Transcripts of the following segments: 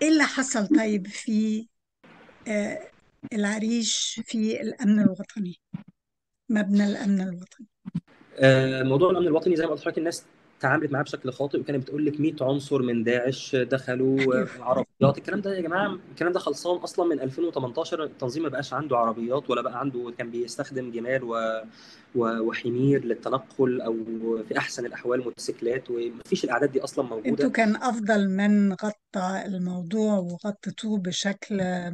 ايه اللي حصل طيب في آه، العريش في الامن الوطني مبنى الامن الوطني آه، موضوع الامن الوطني زي ما قلت لحضرتك الناس تعاملت معاه بشكل خاطئ وكانت بتقول لك 100 عنصر من داعش دخلوا ايوه آه، عربيات الكلام ده يا جماعه الكلام ده خلصان اصلا من 2018 التنظيم ما بقاش عنده عربيات ولا بقى عنده كان بيستخدم جمال و... و... وحمير للتنقل او في احسن الاحوال موتوسيكلات ومفيش الاعداد دي اصلا انتوا موجوده كان افضل من غطى الموضوع وغطيتوه بشكل آه،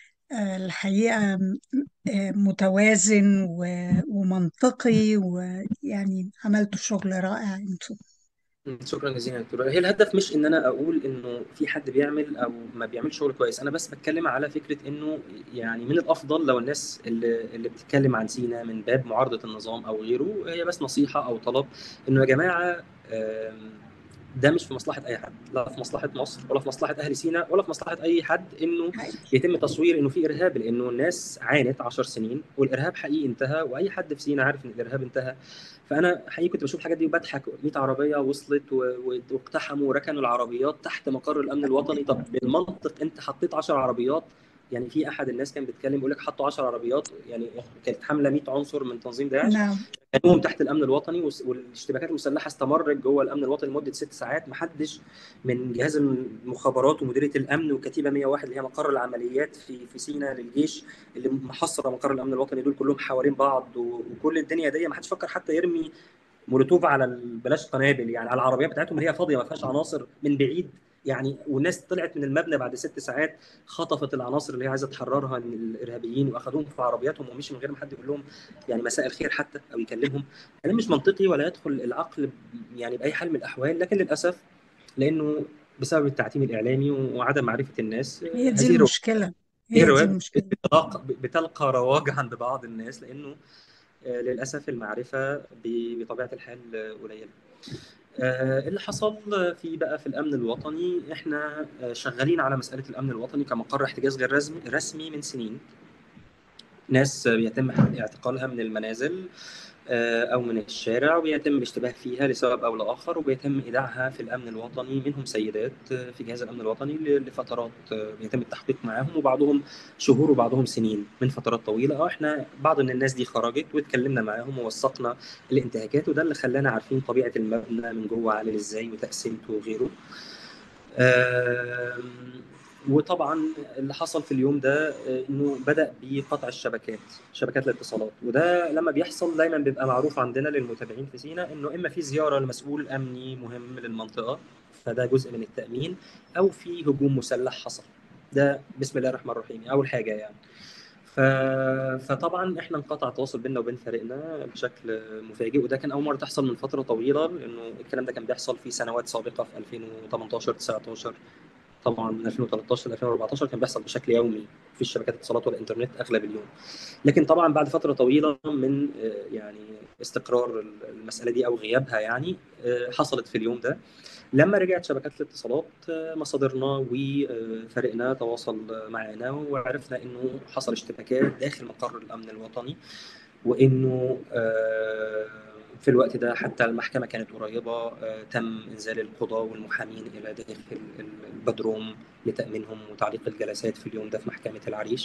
الحقيقة آه، متوازن و- ومنطقي ويعني عملتوا شغل رائع انتوا شكرا جزيلا يا دكتور هي الهدف مش ان انا اقول انه في حد بيعمل او ما بيعملش شغل كويس انا بس بتكلم على فكره انه يعني من الافضل لو الناس اللي, اللي بتتكلم عن سينا من باب معارضه النظام او غيره هي بس نصيحه او طلب انه يا جماعه آم، ده مش في مصلحه اي حد لا في مصلحه مصر ولا في مصلحه اهل سينا ولا في مصلحه اي حد انه حقيقي يتم تصوير انه في ارهاب لانه الناس عانت 10 سنين والارهاب حقيقي انتهى واي حد في سينا عارف ان الارهاب انتهى فانا حقيقي كنت بشوف الحاجات دي وبضحك 100 عربيه وصلت و- و- واقتحموا وركنوا العربيات تحت مقر الامن الوطني طب بالمنطق انت حطيت 10 عربيات يعني في احد الناس كان بيتكلم بيقول لك حطوا 10 عربيات يعني كانت حامله 100 عنصر من تنظيم داعش نعم كانوهم تحت الامن الوطني والس- والاشتباكات المسلحه استمرت جوه الامن الوطني لمده ست ساعات ما حدش من جهاز المخابرات ومديريه الامن وكتيبه 101 اللي هي مقر العمليات في في سينا للجيش اللي محصره مقر الامن الوطني دول كلهم حوالين بعض و- وكل الدنيا دي ما حدش فكر حتى يرمي مولوتوف على ال- بلاش قنابل يعني على العربيات بتاعتهم اللي هي فاضيه ما فيهاش عناصر من بعيد يعني والناس طلعت من المبنى بعد ست ساعات خطفت العناصر اللي هي عايزه تحررها من الارهابيين واخذوهم في عربياتهم ومشي من غير ما حد يقول لهم يعني مساء الخير حتى او يكلمهم كلام مش منطقي ولا يدخل العقل يعني باي حال من الاحوال لكن للاسف لانه بسبب التعتيم الاعلامي وعدم معرفه الناس هي دي هذه الروايات المشكلة هي هي دي الروايات المشكلة بتلقى بتلقى رواج عند بعض الناس لانه آه، للاسف المعرفه ب- بطبيعه الحال آه، قليله آه، اللي حصل في بقى في الامن الوطني احنا آه، شغالين على مساله الامن الوطني كمقر احتجاز غير رسمي رسمي من سنين ناس بيتم اعتقالها من المنازل آه، او من الشارع وبيتم الاشتباه فيها لسبب او لاخر وبيتم ايداعها في الامن الوطني منهم سيدات آه، في جهاز الامن الوطني ل- لفترات آه، بيتم التحقيق معاهم وبعضهم شهور وبعضهم سنين من فترات طويله اه احنا بعض من الناس دي خرجت واتكلمنا معاهم ووثقنا الانتهاكات وده اللي خلانا عارفين طبيعه المبنى من جوه عامل ازاي وتقسيمته وغيره آم، وطبعا اللي حصل في اليوم ده آه، انه بدا بقطع الشبكات شبكات الاتصالات وده لما بيحصل دايما بيبقى معروف عندنا للمتابعين في سينا انه اما في زياره لمسؤول امني مهم للمنطقه فده جزء من التامين او في هجوم مسلح حصل ده بسم الله الرحمن الرحيم اول حاجه يعني ف... فطبعا احنا انقطع التواصل بيننا وبين فريقنا بشكل مفاجئ وده كان اول مره تحصل من فتره طويله لانه الكلام ده كان بيحصل في سنوات سابقه في 2018 19 طبعا من 2013 ل 2014 كان بيحصل بشكل يومي في شبكات الاتصالات والانترنت اغلب اليوم لكن طبعا بعد فتره طويله من آه، يعني استقرار المساله دي او غيابها يعني آه، حصلت في اليوم ده لما رجعت شبكات الاتصالات آه، مصادرنا وفريقنا تواصل معنا وعرفنا انه حصل اشتباكات داخل مقر الامن الوطني وانه آه، في الوقت ده حتى المحكمه كانت قريبه آه، تم انزال القضاه والمحامين الى داخل البدروم لتامينهم وتعليق الجلسات في اليوم ده في محكمه العريش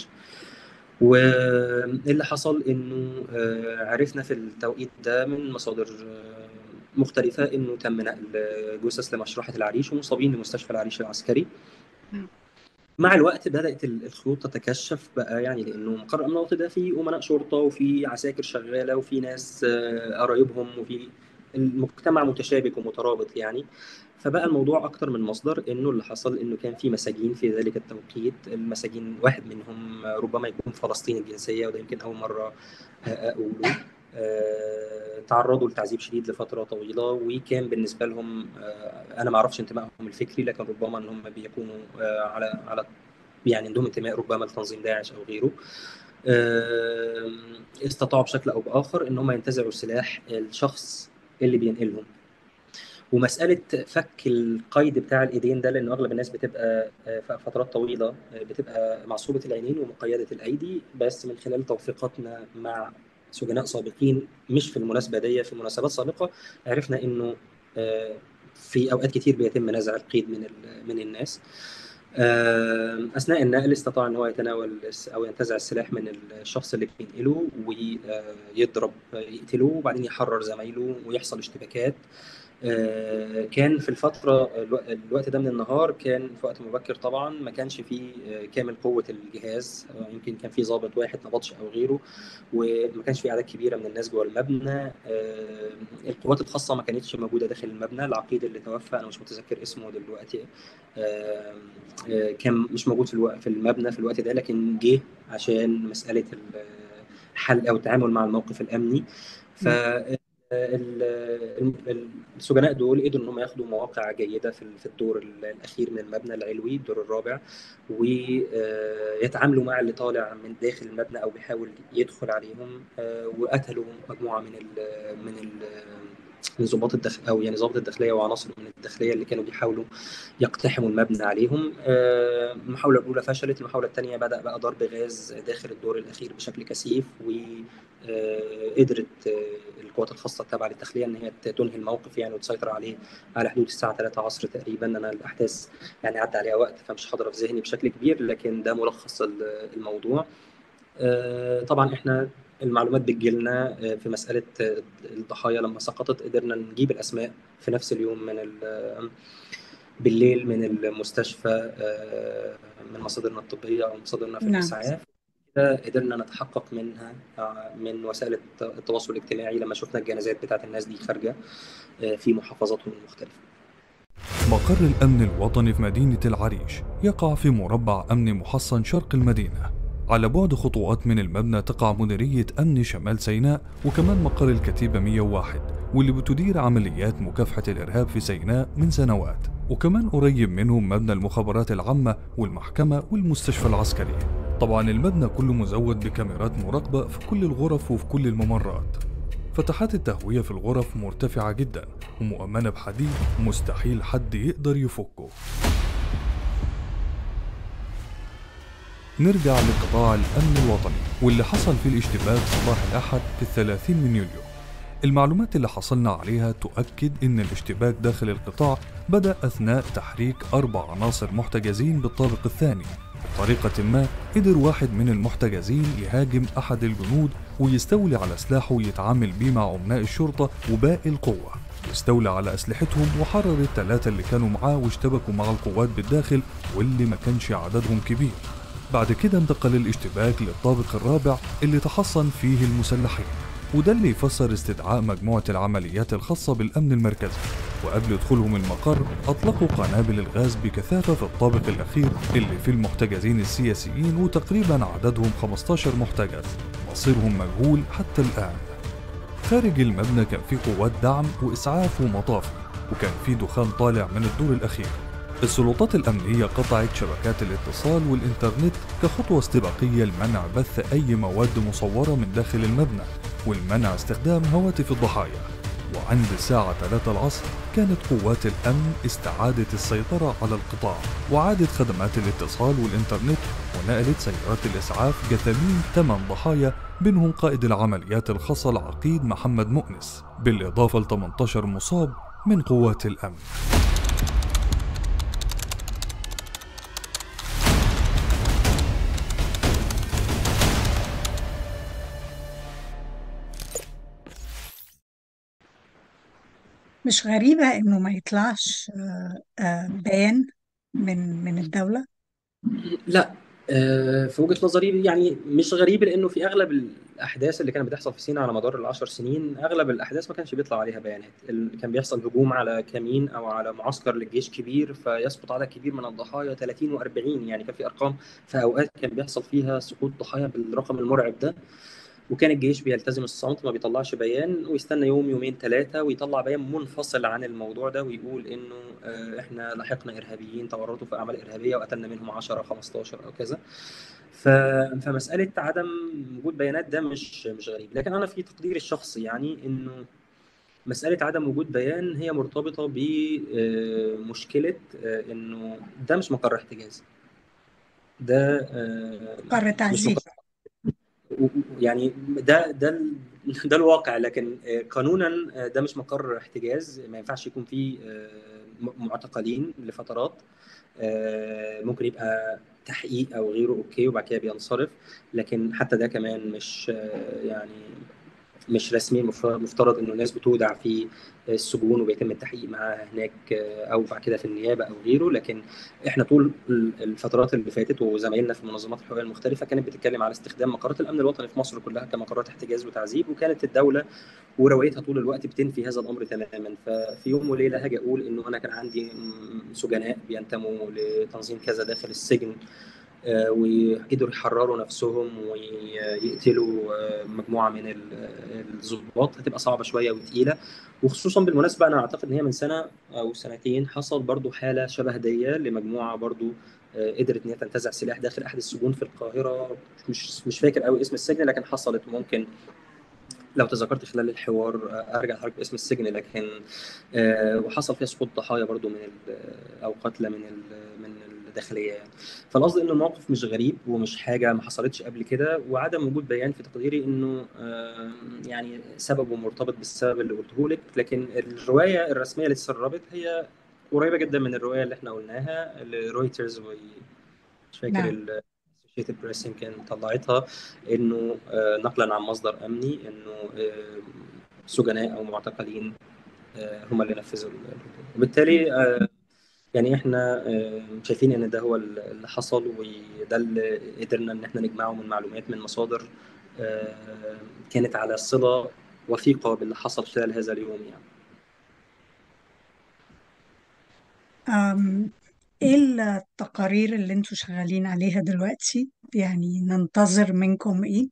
واللي حصل انه آه، عرفنا في التوقيت ده من مصادر آه، مختلفه انه تم نقل جثث لمشرحه العريش ومصابين لمستشفى العريش العسكري مع الوقت بدات الخيوط تتكشف بقى يعني لانه مقر الامن الوطني ده فيه امناء شرطه وفي عساكر شغاله وفي ناس آه، قرايبهم وفي المجتمع متشابك ومترابط يعني فبقى الموضوع اكتر من مصدر انه اللي حصل انه كان في مساجين في ذلك التوقيت المساجين واحد منهم ربما يكون فلسطيني الجنسيه وده يمكن اول مره آه، اقوله آه، تعرضوا لتعذيب شديد لفتره طويله وكان بالنسبه لهم آه، انا ما اعرفش انتمائهم الفكري لكن ربما ان هم بيكونوا آه، على على يعني عندهم انتماء ربما لتنظيم داعش او غيره آه، استطاعوا بشكل او باخر ان هم ينتزعوا سلاح الشخص اللي بينقلهم ومساله فك القيد بتاع الايدين ده لان اغلب الناس بتبقى آه، في فترات طويله آه، بتبقى معصوبه العينين ومقيده الايدي بس من خلال توثيقاتنا مع سجناء سابقين مش في المناسبه دي في مناسبات سابقه عرفنا انه آه، في اوقات كتير بيتم نزع القيد من ال- من الناس اثناء النقل استطاع ان هو يتناول او ينتزع السلاح من الشخص اللي بينقله ويضرب يقتله وبعدين يحرر زمايله ويحصل اشتباكات آه، كان في الفترة الوقت ده من النهار كان في وقت مبكر طبعا ما كانش فيه آه، كامل قوة الجهاز آه، يمكن كان في ضابط واحد نبطش أو غيره وما كانش في أعداد كبيرة من الناس جوه المبنى القوات الخاصة ما كانتش موجودة داخل المبنى العقيد اللي توفى أنا مش متذكر اسمه دلوقتي كان مش موجود في في المبنى في الوقت ده لكن جه عشان مسألة الحل أو التعامل مع الموقف الأمني ف السجناء دول قدروا ان هم ياخدوا مواقع جيده في الدور الاخير من المبنى العلوي الدور الرابع ويتعاملوا مع اللي طالع من داخل المبنى او بيحاول يدخل عليهم آه، وقتلوا مجموعه من ال من ال من ضباط الداخل او يعني ضابط الداخليه وعناصر من الداخليه اللي كانوا بيحاولوا يقتحموا المبنى عليهم آه، المحاوله الاولى فشلت المحاوله الثانيه بدا بقى ضرب غاز داخل الدور الاخير بشكل كثيف وقدرت آه، آه، القوات الخاصه التابعه للداخليه ان هي تنهي الموقف يعني وتسيطر عليه على حدود الساعه 3 عصر تقريبا انا الاحداث يعني عدى عليها وقت فمش حاضره في ذهني بشكل كبير لكن ده ملخص الموضوع طبعا احنا المعلومات بتجيلنا آه، في مساله آه، الضحايا لما سقطت قدرنا نجيب الاسماء في نفس اليوم من بالليل من المستشفى آه، من مصادرنا الطبيه او مصادرنا في نعم. الاسعاف قدرنا نتحقق منها من وسائل التواصل الاجتماعي لما شفنا الجنازات بتاعت الناس دي خارجه في محافظاتهم المختلفه. مقر الأمن الوطني في مدينة العريش يقع في مربع أمن محصن شرق المدينة على بعد خطوات من المبنى تقع مديرية أمن شمال سيناء وكمان مقر الكتيبة 101 واللي بتدير عمليات مكافحة الإرهاب في سيناء من سنوات وكمان قريب منهم مبنى المخابرات العامة والمحكمة والمستشفى العسكري طبعا المبنى كله مزود بكاميرات مراقبة في كل الغرف وفي كل الممرات فتحات التهوية في الغرف مرتفعة جدا ومؤمنة بحديد مستحيل حد يقدر يفكه نرجع لقطاع الأمن الوطني واللي حصل في الاشتباك صباح الأحد في الثلاثين من يوليو المعلومات اللي حصلنا عليها تؤكد أن الاشتباك داخل القطاع بدأ أثناء تحريك أربع عناصر محتجزين بالطابق الثاني بطريقة ما قدر واحد من المحتجزين يهاجم أحد الجنود ويستولي على سلاحه ويتعامل بيه مع أمناء الشرطة وباقي القوة استولى على أسلحتهم وحرر الثلاثة اللي كانوا معاه واشتبكوا مع القوات بالداخل واللي ما كانش عددهم كبير بعد كده انتقل الاشتباك للطابق الرابع اللي تحصن فيه المسلحين وده اللي يفسر استدعاء مجموعة العمليات الخاصة بالأمن المركزي وقبل دخولهم المقر أطلقوا قنابل الغاز بكثافة في الطابق الأخير اللي فيه المحتجزين السياسيين وتقريبا عددهم 15 محتجز مصيرهم مجهول حتى الآن خارج المبنى كان في قوات دعم وإسعاف ومطافي وكان في دخان طالع من الدور الأخير السلطات الأمنية قطعت شبكات الاتصال والإنترنت كخطوة استباقية لمنع بث أي مواد مصورة من داخل المبنى والمنع استخدام هواتف الضحايا وعند الساعة 3 العصر كانت قوات الأمن استعادت السيطرة على القطاع وعادت خدمات الاتصال والإنترنت ونقلت سيارات الإسعاف جثامين 8 ضحايا بينهم قائد العمليات الخاصة العقيد محمد مؤنس بالإضافة ل 18 مصاب من قوات الأمن مش غريبة إنه ما يطلعش آه، آه، بيان من من الدولة لا آه، في وجهة نظري يعني مش غريب لأنه في أغلب الأحداث اللي كانت بتحصل في سيناء على مدار العشر سنين أغلب الأحداث ما كانش بيطلع عليها بيانات كان بيحصل هجوم على كمين أو على معسكر للجيش كبير فيسقط عدد كبير من الضحايا 30 و40 يعني كان في أرقام في أوقات كان بيحصل فيها سقوط ضحايا بالرقم المرعب ده وكان الجيش بيلتزم الصمت ما بيطلعش بيان ويستنى يوم يومين ثلاثة ويطلع بيان منفصل عن الموضوع ده ويقول إنه آه، إحنا لحقنا إرهابيين تورطوا في أعمال إرهابية وقتلنا منهم 10 15 أو كذا فمسألة عدم وجود بيانات ده مش مش غريب لكن أنا في تقديري الشخصي يعني إنه مسألة عدم وجود بيان هي مرتبطة بمشكلة آه، آه، إنه ده مش مقر احتجاز ده مقر تعزيز يعني ده ده ده الواقع لكن آه، قانونا آه، ده مش مقر احتجاز ما ينفعش يكون فيه آه، معتقلين لفترات ممكن يبقى تحقيق او غيره اوكي وبعد كده بينصرف لكن حتى ده كمان مش يعني مش رسمي مفترض انه الناس بتودع في السجون وبيتم التحقيق معاها هناك او بعد كده في النيابه او غيره لكن احنا طول الفترات اللي فاتت وزمايلنا في المنظمات الحقوقيه المختلفه كانت بتتكلم على استخدام مقرات الامن الوطني في مصر كلها كمقرات احتجاز وتعذيب وكانت الدوله وروايتها طول الوقت بتنفي هذا الامر تماما ففي يوم وليله هاجي اقول انه انا كان عندي سجناء بينتموا لتنظيم كذا داخل السجن وقدروا يحرروا نفسهم ويقتلوا مجموعه من الضباط هتبقى صعبه شويه وتقيله وخصوصا بالمناسبه انا اعتقد ان هي من سنه او سنتين حصل برضو حاله شبه دي لمجموعه برضو قدرت ان هي تنتزع سلاح داخل احد السجون في القاهره مش مش فاكر قوي اسم السجن لكن حصلت ممكن لو تذكرت خلال الحوار ارجع لحضرتك باسم السجن لكن وحصل فيها سقوط ضحايا برضو من او قتلى من من الداخليه يعني فالقصد ان الموقف مش غريب ومش حاجه ما حصلتش قبل كده وعدم وجود بيان في تقديري انه يعني سببه مرتبط بالسبب اللي قلته لك لكن الروايه الرسميه اللي تسربت هي قريبه جدا من الروايه اللي احنا قلناها لرويترز مش فاكر نعم. الاسوشيتد بريس يمكن طلعتها انه نقلا عن مصدر امني انه سجناء او معتقلين هم اللي نفذوا وبالتالي يعني احنا شايفين ان ده هو اللي حصل وده اللي قدرنا ان احنا نجمعه من معلومات من مصادر كانت على صله وثيقه باللي حصل خلال هذا اليوم يعني. أم ايه التقارير اللي انتوا شغالين عليها دلوقتي يعني ننتظر منكم ايه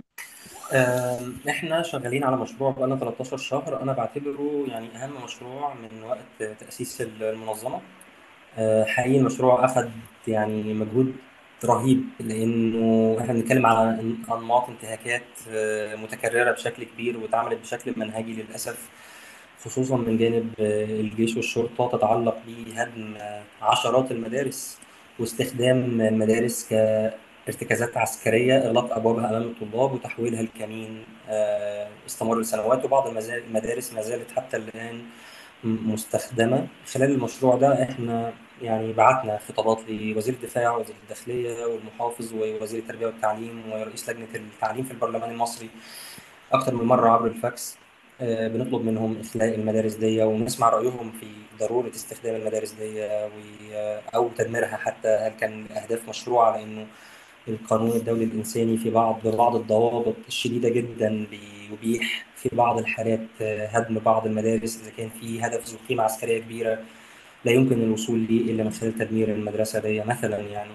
احنا شغالين على مشروع بقالنا 13 شهر انا بعتبره يعني اهم مشروع من وقت تاسيس المنظمه حقيقي المشروع اخذ يعني مجهود رهيب لانه احنا بنتكلم على انماط انتهاكات متكرره بشكل كبير واتعملت بشكل منهجي للاسف خصوصا من جانب الجيش والشرطه تتعلق بهدم عشرات المدارس واستخدام المدارس كارتكازات عسكريه اغلاق ابوابها امام الطلاب وتحويلها لكمين استمر لسنوات وبعض المدارس ما زالت حتى الان مستخدمه خلال المشروع ده احنا يعني بعتنا خطابات لوزير الدفاع ووزير الداخليه والمحافظ ووزير التربيه والتعليم ورئيس لجنه التعليم في البرلمان المصري اكثر من مره عبر الفاكس بنطلب منهم اخلاء المدارس دي ونسمع رايهم في ضروره استخدام المدارس دي او تدميرها حتى هل كان اهداف مشروعه لانه القانون الدولي الانساني في بعض ببعض الضوابط الشديده جدا بيبيح في بعض الحالات هدم بعض المدارس اذا كان في هدف ذو قيمه عسكريه كبيره لا يمكن الوصول ليه الا من خلال تدمير المدرسه دي مثلا يعني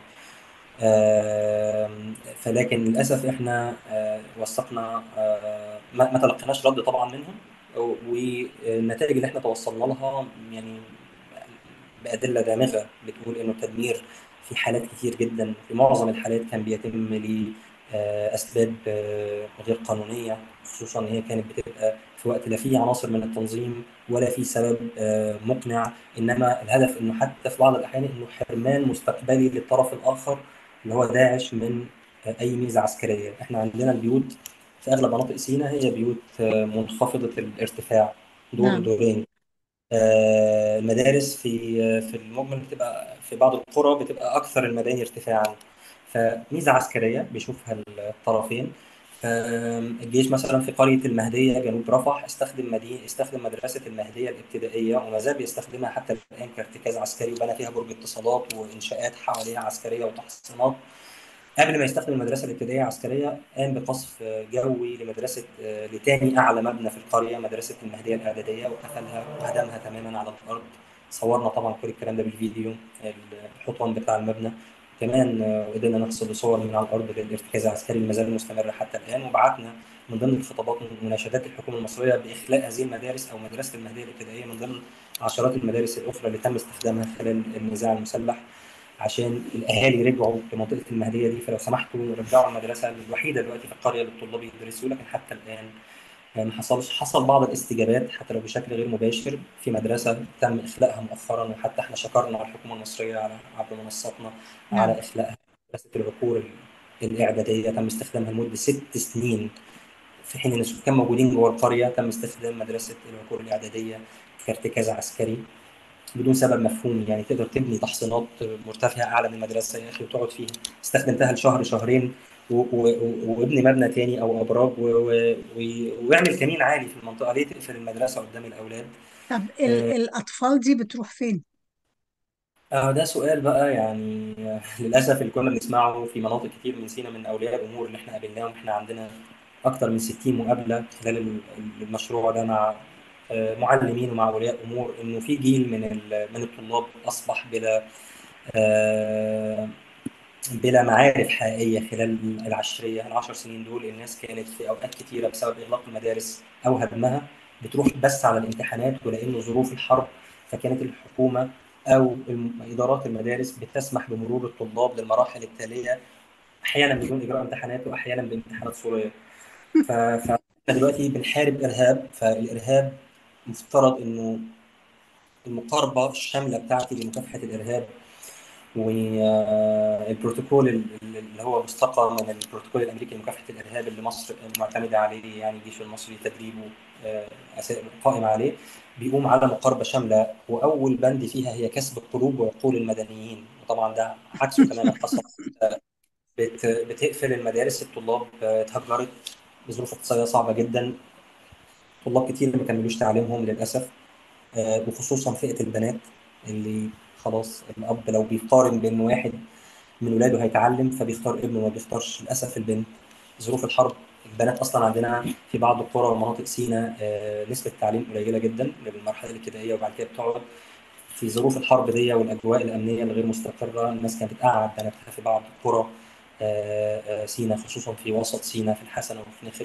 فلكن للاسف احنا وثقنا ما تلقيناش رد طبعا منهم والنتائج اللي احنا توصلنا لها يعني بادله دامغه بتقول انه التدمير في حالات كتير جدا في معظم الحالات كان بيتم لاسباب غير قانونيه خصوصا ان هي كانت بتبقى في وقت لا في عناصر من التنظيم ولا في سبب مقنع انما الهدف انه حتى في بعض الاحيان انه حرمان مستقبلي للطرف الاخر اللي هو داعش من اي ميزه عسكريه احنا عندنا البيوت في اغلب مناطق سيناء هي بيوت منخفضه الارتفاع دور نعم. دورين المدارس في في المجمل بتبقى في بعض القرى بتبقى اكثر المباني ارتفاعا فميزه عسكريه بيشوفها الطرفين الجيش مثلا في قريه المهديه جنوب رفح استخدم مدينه استخدم مدرسه المهديه الابتدائيه وما زال بيستخدمها حتى الان كارتكاز عسكري وبنى فيها برج اتصالات وانشاءات حواليها عسكريه وتحصينات قبل ما يستخدم المدرسه الابتدائيه العسكريه قام بقصف جوي لمدرسه لتاني اعلى مبنى في القريه مدرسه المهديه الاعداديه وقفلها وهدمها تماما على الارض صورنا طبعا كل الكلام ده بالفيديو الحيطان بتاع المبنى كمان قدرنا نحصل صور من على الارض للارتكاز العسكري اللي ما زال مستمر حتى الان وبعتنا من ضمن الخطابات مناشدات الحكومه المصريه باخلاء هذه المدارس او مدرسه المهديه الابتدائيه من ضمن عشرات المدارس الاخرى اللي تم استخدامها خلال النزاع المسلح عشان الاهالي رجعوا لمنطقه المهديه دي فلو سمحتوا رجعوا المدرسه الوحيده دلوقتي في القريه للطلاب يدرسوا لكن حتى الان ما حصلش حصل بعض الاستجابات حتى لو بشكل غير مباشر في مدرسه تم اخلاءها مؤخرا وحتى احنا شكرنا على الحكومه المصريه على عبر منصاتنا نعم. على اخلاءها مدرسه العقور الاعداديه تم استخدامها لمده ست سنين في حين ان السكان موجودين جوه القريه تم استخدام مدرسه العقور الاعداديه كارتكاز عسكري بدون سبب مفهوم يعني تقدر تبني تحصينات مرتفعه اعلى من المدرسه يا اخي وتقعد فيها استخدمتها لشهر شهرين وابني مبنى تاني او ابراج واعمل كمين عالي في المنطقه ليه تقفل المدرسه قدام الاولاد طب ال- الاطفال دي بتروح فين؟ آه ده سؤال بقى يعني آه، للأسف اللي كنا بنسمعه في مناطق كتير من سينا من أولياء الأمور اللي احنا قابلناهم احنا عندنا أكتر من 60 مقابلة خلال ال- المشروع ده مع آه، معلمين ومع أولياء أمور إنه في جيل من ال- من الطلاب أصبح بلا آه، بلا معارف حقيقية خلال العشرية العشر سنين دول الناس كانت في أوقات كتيرة بسبب إغلاق المدارس أو هدمها بتروح بس على الامتحانات ولأنه ظروف الحرب فكانت الحكومة أو الم- إدارات المدارس بتسمح بمرور الطلاب للمراحل التالية أحيانا بدون إجراء امتحانات وأحيانا بامتحانات صورية ف- فإحنا دلوقتي بنحارب إرهاب فالإرهاب مفترض إنه المقاربة الشاملة بتاعتي لمكافحة الإرهاب والبروتوكول اللي هو مستقى من البروتوكول الامريكي لمكافحه الارهاب اللي مصر معتمده عليه يعني الجيش المصري تدريبه آه، أسا- قائم عليه بيقوم على مقاربه شامله واول بند فيها هي كسب القلوب وعقول المدنيين وطبعا ده عكسه تماما حصل بت- بتقفل المدارس الطلاب آه، اتهجرت بظروف اقتصاديه صعبه جدا طلاب كتير ما كملوش تعليمهم للاسف آه، وخصوصا فئه البنات اللي خلاص الاب لو بيقارن بين واحد من ولاده هيتعلم فبيختار ابنه ما بيختارش للاسف البنت ظروف الحرب البنات اصلا عندنا في بعض القرى ومناطق سيناء آه، نسبه التعليم قليله جدا للمرحله الابتدائيه وبعد كده بتقعد في ظروف الحرب دي والاجواء الامنيه الغير مستقره الناس كانت بتقعد بناتها في بعض القرى آه، آه، سيناء خصوصا في وسط سيناء في الحسنه وفي نخل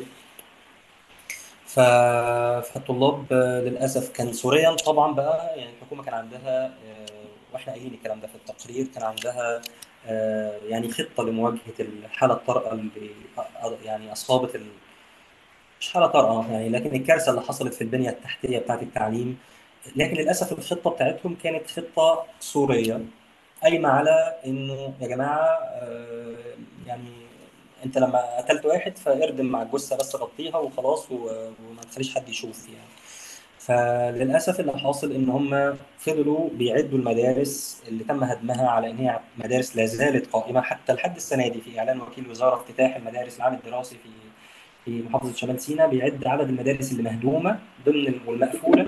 ف... فالطلاب آه، للاسف كان سوريا طبعا بقى يعني الحكومه كان عندها آه، واحنا قايلين الكلام ده في التقرير كان عندها آه، يعني خطه لمواجهه الحاله الطارئه اللي أ- يعني اصابت ال... مش حاله طارئه يعني لكن الكارثه اللي حصلت في البنيه التحتيه بتاعه التعليم لكن للاسف الخطه بتاعتهم كانت خطه سوريه قايمه على انه يا جماعه آه، يعني انت لما قتلت واحد فاردم مع الجثه بس غطيها وخلاص و- وما تخليش حد يشوف يعني فللاسف اللي حاصل ان هم فضلوا بيعدوا المدارس اللي تم هدمها على ان هي مدارس لا زالت قائمه حتى لحد السنه دي في اعلان وكيل الوزاره افتتاح المدارس العام الدراسي في في محافظه شمال سيناء بيعد عدد المدارس اللي مهدومه ضمن ال- والمقفوله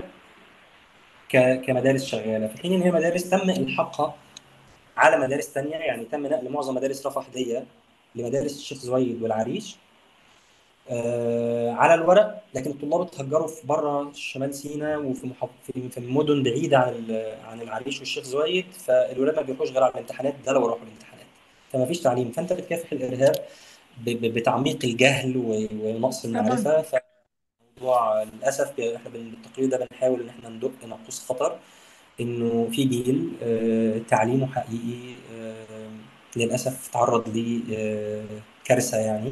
ك- كمدارس شغاله في حين ان هي مدارس تم الحاقها على مدارس تانية يعني تم نقل معظم مدارس رفح دي لمدارس الشيخ زويد والعريش آه، على الورق لكن الطلاب اتهجروا في بره شمال سيناء وفي محافظ في في مدن بعيده عن ال- عن العريش والشيخ زويد فالولاد ما بيروحوش غير على الامتحانات ده لو راحوا الامتحانات فما فيش تعليم فانت بتكافح الارهاب ب- ب- بتعميق الجهل و- ونقص طبعا المعرفه فالموضوع للاسف احنا بن- بالتقرير ده بنحاول ان احنا ندق ناقوس خطر انه في جيل آه، تعليمه حقيقي آه، للاسف تعرض لكارثه يعني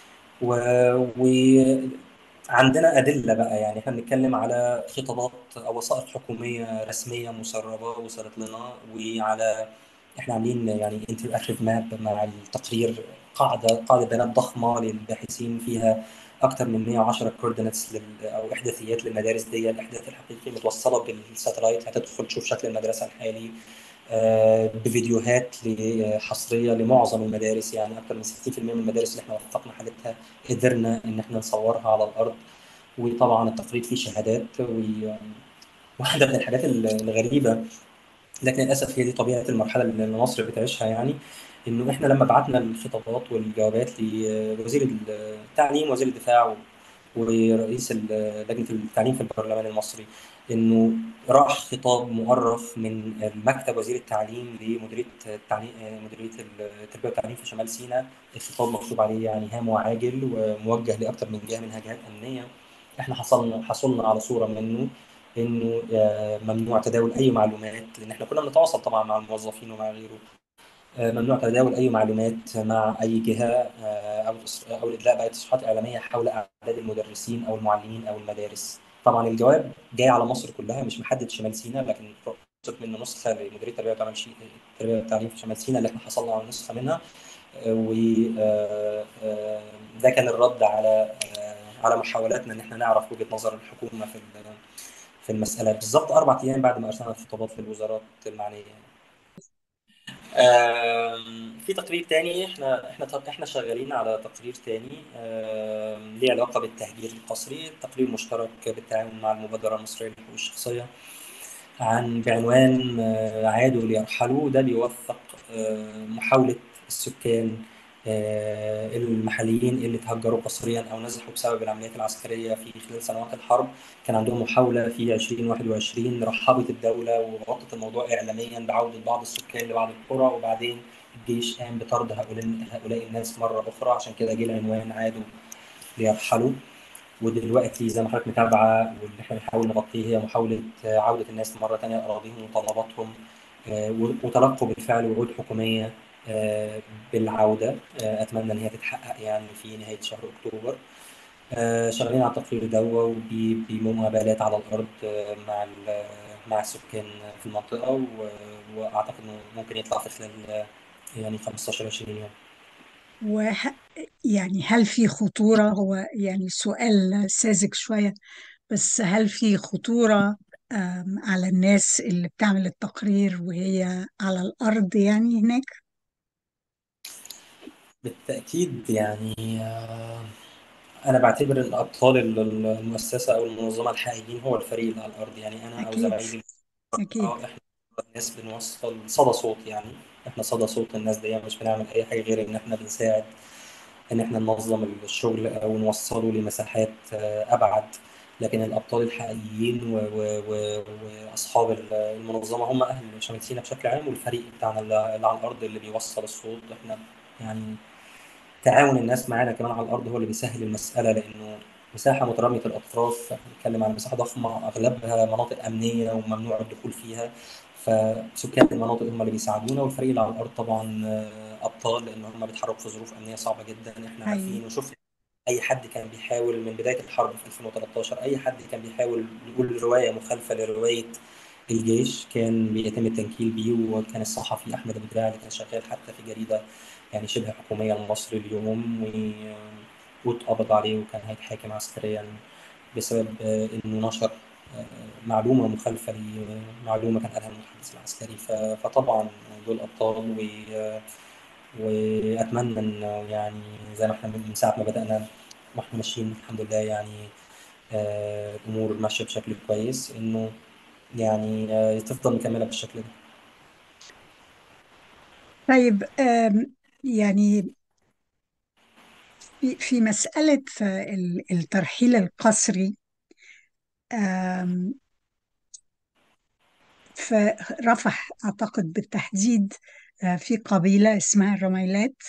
وعندنا أدلة بقى يعني احنا بنتكلم على خطابات أو وثائق حكومية رسمية مسربة وصلت لنا وعلى احنا عاملين يعني انتراكتيف ماب مع التقرير قاعدة قاعدة بيانات ضخمة للباحثين فيها أكثر من 110 كوردينتس لل أو إحداثيات للمدارس دي الإحداث الحقيقي متوصلة بالساتلايت هتدخل تشوف شكل المدرسة الحالي آه، بفيديوهات ل- حصريه لمعظم المدارس يعني اكثر من 60% من المدارس اللي احنا وثقنا حالتها قدرنا ان احنا نصورها على الارض وطبعا التقرير فيه شهادات و- واحده من الحاجات الغريبه لكن للاسف هي دي طبيعه المرحله اللي مصر بتعيشها يعني انه احنا لما بعتنا الخطابات والجوابات لوزير التعليم وزير الدفاع ورئيس ال- لجنه التعليم في البرلمان المصري انه راح خطاب مؤرخ من مكتب وزير التعليم لمديريه التعليم مديريه التربيه والتعليم في شمال سيناء الخطاب مكتوب عليه يعني هام وعاجل وموجه لاكثر من جهه منها جهات امنيه احنا حصلنا حصلنا على صوره منه انه آه، ممنوع تداول اي معلومات لان احنا كنا بنتواصل طبعا مع الموظفين ومع غيره آه، ممنوع تداول اي معلومات مع اي جهه آه، او او الادلاء باي تصريحات اعلاميه حول اعداد المدرسين او المعلمين او المدارس طبعا الجواب جاي على مصر كلها مش محدد شمال سيناء لكن وصلت منه نسخه لمديريه التربيه والتعليم شي- التربيه والتعليم في شمال سيناء اللي احنا حصلنا على نسخه منها وده كان الرد على آه، على محاولاتنا ان احنا نعرف وجهه نظر الحكومه في ال- في المساله بالظبط اربع ايام بعد ما ارسلنا الخطابات للوزارات المعنيه في تقرير تاني احنا احنا احنا شغالين على تقرير تاني ليه علاقه بالتهجير القسري تقرير مشترك بالتعاون مع المبادره المصريه للحقوق الشخصيه عن بعنوان آه، عادوا ليرحلوا ده بيوثق آه، محاوله السكان آه، المحليين اللي تهجروا قسريا او نزحوا بسبب العمليات العسكريه في خلال سنوات الحرب كان عندهم محاوله في 2021 رحبت الدوله وغطت الموضوع اعلاميا بعوده بعض السكان لبعض القرى وبعدين الجيش قام بطرد هؤلاء هؤلاء الناس مره اخرى عشان كده جه العنوان عادوا ليرحلوا ودلوقتي زي ما حضرتك متابعه واللي احنا بنحاول نغطيه هي محاوله عوده الناس مره ثانيه لاراضيهم ومطالباتهم آه، وتلقوا بالفعل وعود حكوميه آه، بالعوده آه، اتمنى ان هي تتحقق يعني في نهايه شهر اكتوبر آه، شغالين على التقرير ده وبمقابلات على الارض مع مع السكان في المنطقه واعتقد انه ممكن يطلع في خلال يعني 15 20 يوم وه... يعني هل في خطورة هو يعني سؤال ساذج شوية بس هل في خطورة على الناس اللي بتعمل التقرير وهي على الأرض يعني هناك؟ بالتأكيد يعني آه، أنا بعتبر إن أبطال المؤسسة أو المنظمة الحقيقيين هو الفريق اللي على الأرض يعني أنا أو أكيد زمايلي أكيد آه، إحنا الناس بنوصل صدى صوت يعني إحنا صدى صوت الناس دي يعني مش بنعمل أي حاجة غير إن إحنا بنساعد إن إحنا ننظم الشغل أو نوصله لمساحات آه، أبعد لكن الأبطال الحقيقيين و... و... و... وأصحاب المنظمة هم أهل شمال سيناء بشكل عام والفريق بتاعنا اللي على الأرض اللي بيوصل الصوت إحنا يعني تعاون الناس معانا كمان على الارض هو اللي بيسهل المساله لانه مساحه متراميه الاطراف بنتكلم عن مساحه ضخمه اغلبها مناطق امنيه وممنوع الدخول فيها فسكان المناطق هم اللي بيساعدونا والفريق اللي على الارض طبعا آه، ابطال لان هم بيتحركوا في ظروف امنيه صعبه جدا احنا عارفين وشفنا اي حد كان بيحاول من بدايه الحرب في 2013 اي حد كان بيحاول يقول روايه مخالفه لروايه الجيش كان بيتم التنكيل بيه وكان الصحفي احمد ابو دراع اللي كان شغال حتى في جريده يعني شبه حكوميه لمصر اليوم واتقبض عليه وكان هيتحاكم عسكريا بسبب انه نشر معلومه مخالفه لمعلومه كان قالها المتحدث العسكري فطبعا دول ابطال و واتمنى ان يعني زي ما احنا من ساعه ما بدانا واحنا ماشيين الحمد لله يعني الامور ماشيه بشكل كويس انه يعني تفضل مكمله بالشكل ده طيب يعني في في مسألة الترحيل القسري فرفح أعتقد بالتحديد آه، في قبيلة اسمها الرميلات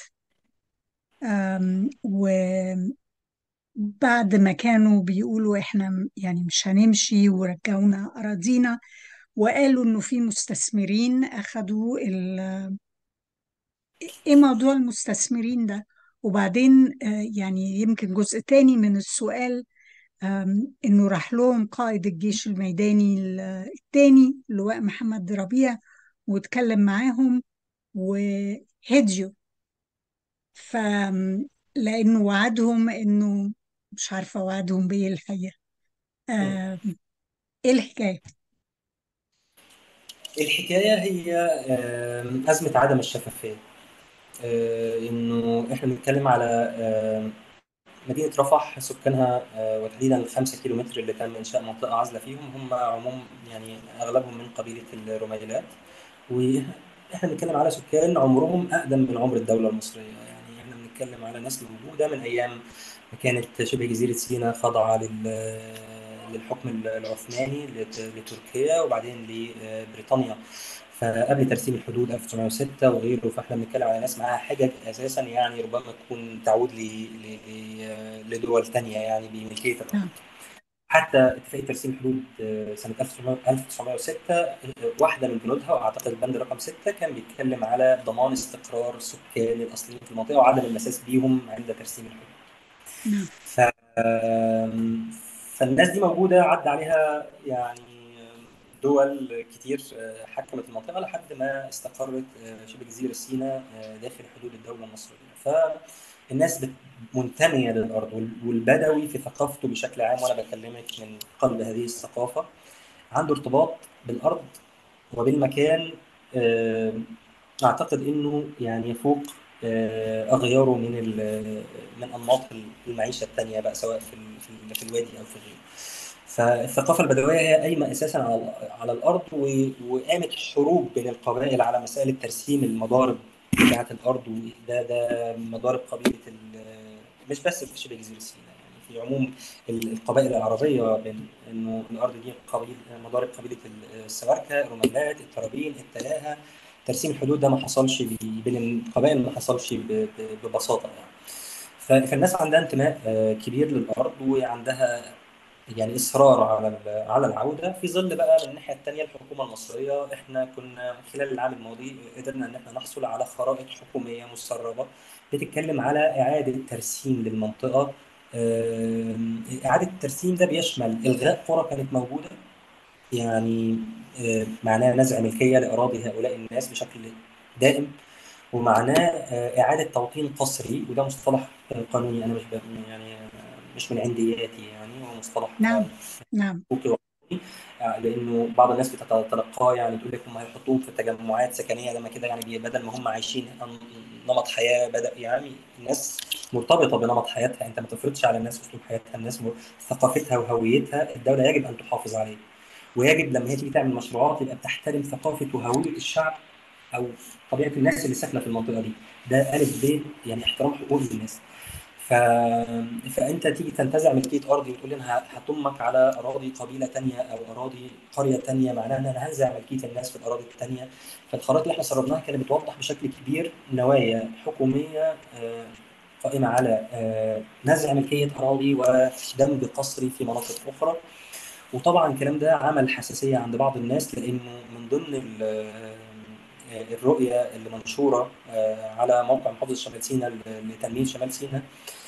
وبعد ما كانوا بيقولوا إحنا يعني مش هنمشي ورجعونا أراضينا وقالوا إنه في مستثمرين أخدوا ايه موضوع المستثمرين ده وبعدين آه، يعني يمكن جزء تاني من السؤال انه راح لهم قائد الجيش الميداني التاني اللواء محمد ربيع واتكلم معاهم وهديوا ف لانه وعدهم انه مش عارفه وعدهم بايه الحقيقه ايه الحكايه الحكايه هي ازمه عدم الشفافيه آه، انه احنا بنتكلم على آه، مدينه رفح سكانها آه، وتحديدا الخمسة كيلو متر اللي تم انشاء منطقه عازله فيهم هم عموم يعني اغلبهم من قبيله الرميلات واحنا بنتكلم على سكان عمرهم اقدم من عمر الدوله المصريه يعني احنا بنتكلم على ناس موجوده من ايام ما كانت شبه جزيره سيناء خاضعه للحكم العثماني لتركيا وبعدين لبريطانيا فقبل ترسيم الحدود 1906 وغيره فاحنا بنتكلم على ناس معاها حجج اساسا يعني ربما تكون تعود لدول ثانيه يعني بملكيه الارض. نعم. حتى اتفاقيه ترسيم الحدود آه، سنه 1906 آه، واحده من بنودها واعتقد البند رقم 6 كان بيتكلم على ضمان استقرار السكان الاصليين في المنطقه وعدم المساس بيهم عند ترسيم الحدود. نعم. ف... فالناس دي موجوده عدى عليها يعني دول كتير آه، حكمت المنطقه لحد ما استقرت آه، شبه جزيره سيناء آه، داخل حدود الدوله المصريه فالناس منتميه للارض والبدوي في ثقافته بشكل عام وانا بكلمك من قلب هذه الثقافه عنده ارتباط بالارض وبالمكان اعتقد انه يعني يفوق اغياره من من انماط المعيشه الثانيه بقى سواء في في الوادي او في غيره فالثقافه البدويه هي قايمه اساسا على على الارض وقامت حروب بين القبائل على مسائل ترسيم المضارب بتاعه الارض وده ده مضارب قبيله مش بس في شبه جزيره سيناء يعني في عموم القبائل العربيه بين انه الارض دي قبيل مضارب قبيله السواركه الرميلات الترابين التلاهه ترسيم الحدود ده ما حصلش بين القبائل ما حصلش ببساطه يعني فالناس عندها انتماء كبير للارض وعندها يعني اصرار على على العوده في ظل بقى من الناحيه الثانيه الحكومه المصريه احنا كنا خلال العام الماضي قدرنا ان احنا نحصل على خرائط حكوميه مسربه بتتكلم على اعاده ترسيم للمنطقه اعاده الترسيم ده بيشمل الغاء قرى كانت موجوده يعني معناه نزع ملكيه لاراضي هؤلاء الناس بشكل دائم ومعناه اعاده توطين قسري وده مصطلح قانوني انا مش يعني مش من عندياتي يعني هو مصطلح نعم نعم لانه بعض الناس بتتلقاه يعني تقول لك هم هيحطوهم في تجمعات سكنيه لما كده يعني بدل ما هم عايشين نمط حياه بدا يعني الناس مرتبطه بنمط حياتها انت ما تفرضش على الناس اسلوب حياتها الناس ثقافتها وهويتها الدوله يجب ان تحافظ عليه ويجب لما هي تيجي تعمل مشروعات يبقى بتحترم ثقافه وهويه الشعب او طبيعه الناس اللي ساكنه في المنطقه دي ده الف ب يعني احترام حقوق الناس ف... فانت تيجي تنتزع ملكيه ارضي وتقول لي انا هضمك على اراضي قبيله ثانيه او اراضي قريه ثانيه معناها ان انا هنزع ملكيه الناس في الاراضي الثانيه فالخرائط اللي احنا سردناها كانت بتوضح بشكل كبير نوايا حكوميه قائمه على نزع ملكيه اراضي ودمج قسري في مناطق اخرى وطبعا الكلام ده عمل حساسيه عند بعض الناس لانه من ضمن الرؤيه اللي منشوره على موقع محافظه شمال سيناء لتنميه شمال سيناء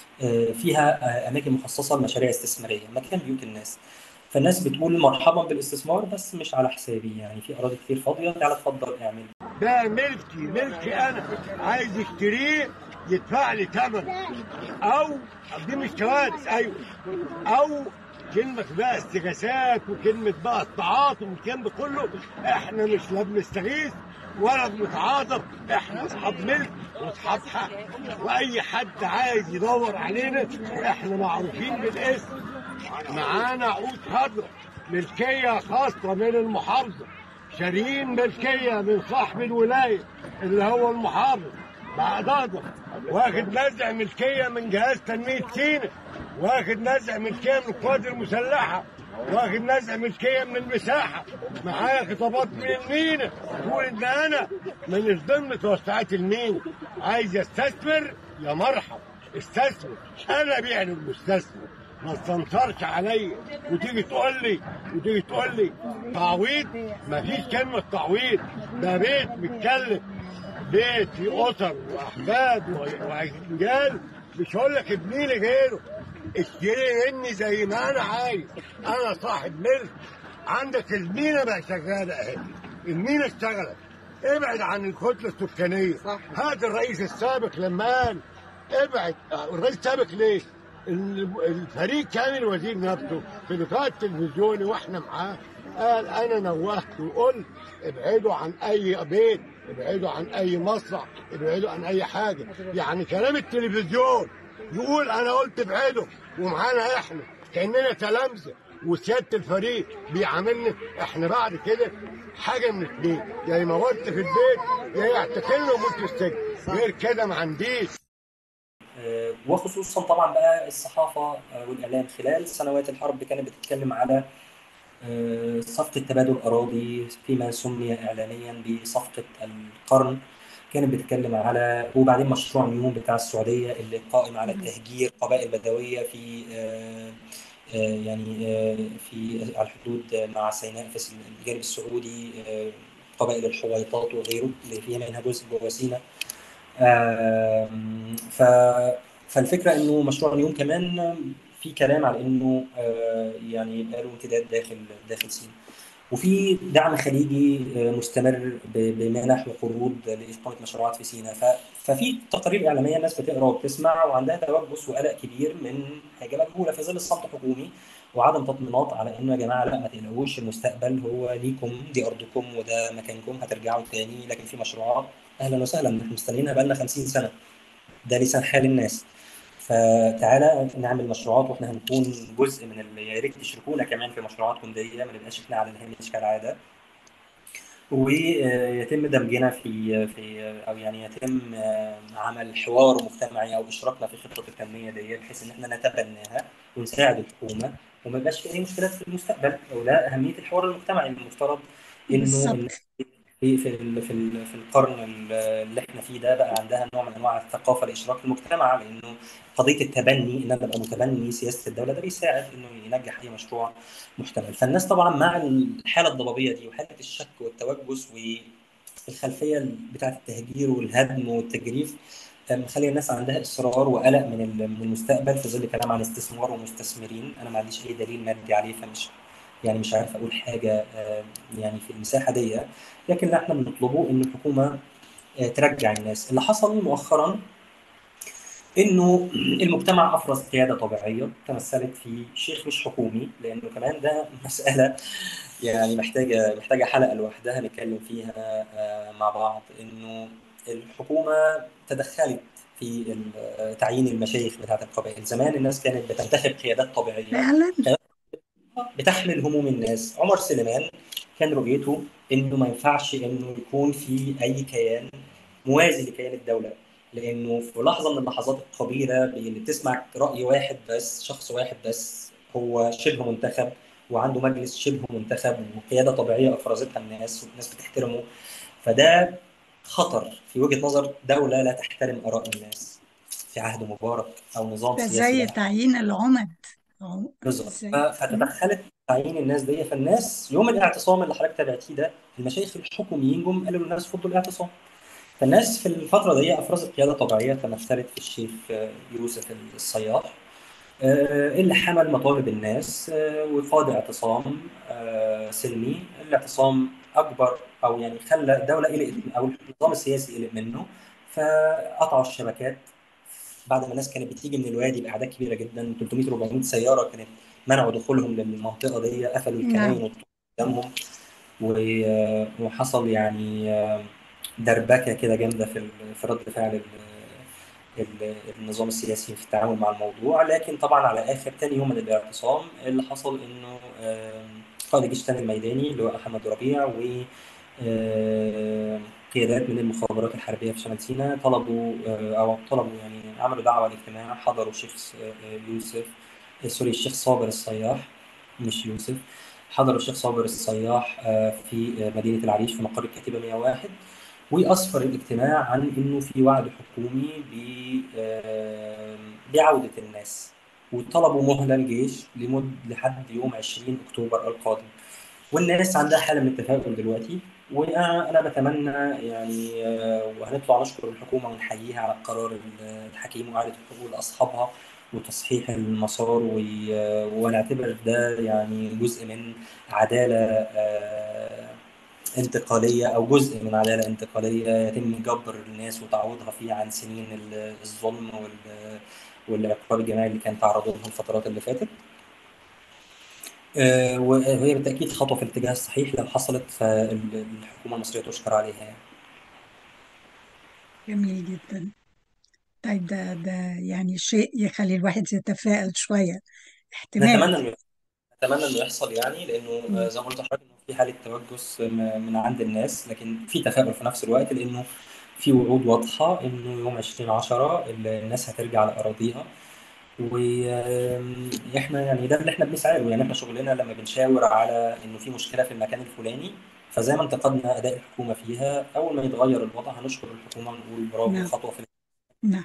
فيها اماكن مخصصه لمشاريع استثماريه مكان بيوت الناس فالناس بتقول مرحبا بالاستثمار بس مش على حسابي يعني في اراضي كتير فاضيه تعالى اتفضل اعمل ده ملكي ملكي انا عايز اشتريه يدفع لي ثمن او دي مش كوارث ايوه او كلمة بقى استغاثات وكلمة بقى التعاطف والكلام ده كله احنا مش لا بنستغيث ولا بنتعاطف احنا اصحاب ملك واصحاب حق واي حد عايز يدور علينا احنا معروفين بالاسم معانا عود خضراء ملكية خاصة من المحافظة شاريين ملكية من صاحب الولاية اللي هو المحافظ بعضاضة واخد نزع ملكية من جهاز تنمية سينا واخد نزع ملكية من القوات المسلحة واخد نزع ملكية من المساحة معايا خطابات من المينا تقول ان انا من ضمن توسعات المينا عايز يستثمر يا مرحب استثمر انا ابيع للمستثمر ما تستنصرش عليا وتيجي تقول لي وتيجي تقول لي تعويض ما فيش كلمة تعويض ده بيت بيتكلم بيت في أسر وأحفاد ورجال مش هقول لك ابني لي غيره اشتري مني زي ما أنا عايز أنا صاحب ملك عندك المينا بقى شغالة أهي المينا اشتغلت ابعد عن الكتلة السكانية هذا الرئيس السابق لما قال ابعد الرئيس السابق ليه؟ الفريق كان الوزير نفسه في لقاء التلفزيوني واحنا معاه قال انا نوهت وقلت ابعدوا عن اي بيت ابعدوا عن اي مصنع ابعدوا عن اي حاجه يعني كلام التلفزيون يقول انا قلت ابعدوا ومعانا احنا كاننا تلامذه وسياده الفريق بيعاملنا احنا بعد كده حاجه من اثنين يا يعني موت في البيت يا يعتقلنا وموت السجن غير كده ما عنديش وخصوصا طبعا بقى الصحافه والاعلام خلال سنوات الحرب كانت بتتكلم على صفقه تبادل اراضي فيما سمي اعلاميا بصفقه القرن كانت بتتكلم على وبعدين مشروع نيوم بتاع السعوديه اللي قائم على تهجير قبائل بدويه في يعني في على الحدود مع سيناء في الجانب السعودي قبائل الحويطات وغيره اللي فيها منها جزء جوه سيناء ف فالفكره انه مشروع نيوم كمان في كلام على انه يعني يبقى له امتداد داخل داخل سيناء وفي دعم خليجي مستمر بمنح وقروض لاقامه مشروعات في سيناء ففي تقارير اعلاميه الناس بتقرا وبتسمع وعندها توجس وقلق كبير من حاجه مجهوله في ظل الصمت الحكومي وعدم تطمينات على انه يا جماعه لا ما تقلقوش المستقبل هو ليكم دي ارضكم وده مكانكم هترجعوا تاني لكن في مشروعات اهلا وسهلا احنا مستنيينها بقالنا 50 سنه ده لسان حال الناس فتعالى نعمل مشروعات واحنا هنكون جزء من اللي يا ريت تشركونا كمان في مشروعاتكم دي ما نبقاش احنا على الهامش كالعاده ويتم دمجنا في في او يعني يتم عمل حوار مجتمعي او اشراكنا في خطه التنميه دي بحيث ان احنا نتبناها ونساعد الحكومه وما يبقاش في اي مشكلات في المستقبل ولا اهميه الحوار المجتمعي المفترض انه بالظبط في في ال- في ال- في القرن ال- اللي احنا فيه ده بقى عندها نوع من انواع الثقافه لاشراك المجتمع لانه قضيه التبني ان انا ابقى متبني سياسه الدوله ده بيساعد انه ينجح اي مشروع محتمل فالناس طبعا مع الحاله الضبابيه دي وحاله الشك والتوجس والخلفيه بتاعه التهجير والهدم والتجريف مخلي الناس عندها اصرار وقلق من ال- من المستقبل في ظل كلام عن استثمار ومستثمرين انا ما عنديش اي دليل مادي عليه فمش يعني مش عارف اقول حاجه آه، يعني في المساحه دي لكن اللي احنا بنطلبه ان الحكومه آه، ترجع الناس اللي حصل مؤخرا انه المجتمع افرز قياده طبيعيه تمثلت في شيخ مش حكومي لانه كمان ده مساله يعني محتاجه محتاجه حلقه لوحدها نتكلم فيها آه، مع بعض انه الحكومه تدخلت في ال- تعيين المشايخ بتاعت القبائل زمان الناس كانت بتنتخب قيادات طبيعيه فعلا بتحمل هموم الناس عمر سليمان كان رؤيته انه ما ينفعش انه يكون في اي كيان موازي لكيان الدوله لانه في لحظه من اللحظات القبيله اللي بتسمع راي واحد بس شخص واحد بس هو شبه منتخب وعنده مجلس شبه منتخب وقياده طبيعيه افرزتها الناس والناس بتحترمه فده خطر في وجهه نظر دوله لا تحترم اراء الناس في عهد مبارك او نظام ده سياسي زي لا تعيين العمد أو بالظبط زي ف- فتدخلت تعيين الناس دي فالناس يوم الاعتصام اللي حضرتك تابعتيه ده المشايخ الحكوميين جم قالوا للناس فضوا الاعتصام فالناس في الفتره دي افرزت قياده طبيعيه تمثلت في الشيخ آه، يوسف الصياح آه، اللي حمل مطالب الناس آه، وقاد اعتصام آه، سلمي الاعتصام اكبر او يعني خلى الدوله قلقت او النظام السياسي قلق منه فقطعوا الشبكات بعد ما الناس كانت بتيجي من الوادي باعداد كبيره جدا 300 400 سياره كانت منعوا دخولهم للمنطقه دي قفلوا نعم الكمائن وطلعوا قدامهم و- وحصل يعني دربكه كده جامده في ال- في رد فعل ال- ال- النظام السياسي في التعامل مع الموضوع لكن طبعا على اخر تاني يوم من الاعتصام اللي حصل انه آم، قائد الجيش الثاني الميداني اللي هو احمد ربيع و آم، قيادات من المخابرات الحربيه في شمال سيناء طلبوا آه، او طلبوا يعني عملوا دعوه لاجتماع حضروا الشيخ آه، يوسف آه، سوري الشيخ صابر الصياح مش يوسف حضر الشيخ صابر الصياح آه، في آه، مدينة العريش في مقر الكتيبة 101 وأسفر الاجتماع عن إنه في وعد حكومي ب- آه، بعودة الناس وطلبوا مهلة الجيش لمد لحد يوم 20 أكتوبر القادم والناس عندها حالة من التفاؤل دلوقتي وأنا أنا بتمنى يعني آه، وهنطلع نشكر الحكومة ونحييها على القرار الحكيم وإعادة الحقوق لأصحابها وتصحيح المسار و- ونعتبر ده يعني جزء من عدالة آه، انتقالية أو جزء من عدالة انتقالية يتم جبر الناس وتعويضها فيه عن سنين ال- الظلم وال- والعقاب الجماعي اللي كان تعرضوا لهم الفترات اللي فاتت آه، وهي بالتأكيد خطوة في الاتجاه الصحيح لو حصلت فالحكومة المصرية تشكر عليها يعني. جميل جدا طيب ده ده يعني شيء يخلي الواحد يتفائل شوية احتمال نتمنى انه نتمنى انه يحصل يعني لانه آه، مم. زي ما قلت لحضرتك انه في حاله توجس م- من عند الناس لكن في تفاؤل في نفس الوقت لانه في وعود واضحه انه يوم 20 10 الناس هترجع لاراضيها واحنا يعني ده اللي احنا بنسعى له يعني احنا شغلنا لما بنشاور على انه في مشكله في المكان الفلاني فزي ما انتقدنا اداء الحكومه فيها اول ما يتغير الوضع هنشكر الحكومه ونقول برافو نعم خطوه في نعم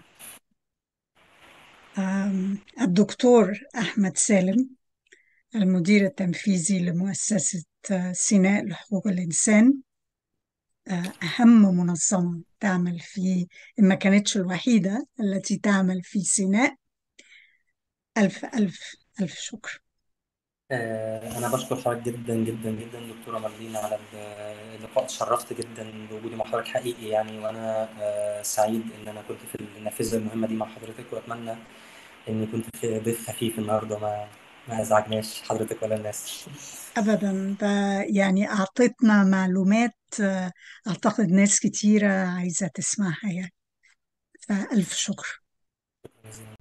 آم، الدكتور أحمد سالم المدير التنفيذي لمؤسسة آه، سيناء لحقوق الإنسان آه، أهم منظمة تعمل في إن ما كانتش الوحيدة التي تعمل في سيناء ألف ألف ألف شكر آه، أنا بشكر حضرتك جدا جدا جدا دكتورة مارلين على ال- اللقاء اتشرفت جدا بوجودي مع حضرتك حقيقي يعني وأنا آه، سعيد إن أنا كنت في النافذة المهمة دي مع حضرتك وأتمنى إني كنت في ضيف خفيف النهاردة ما ما أزعجناش حضرتك ولا الناس أبدا ده يعني أعطتنا معلومات آه، أعتقد ناس كتيرة عايزة تسمعها يعني فألف شكر شكرا جزيلا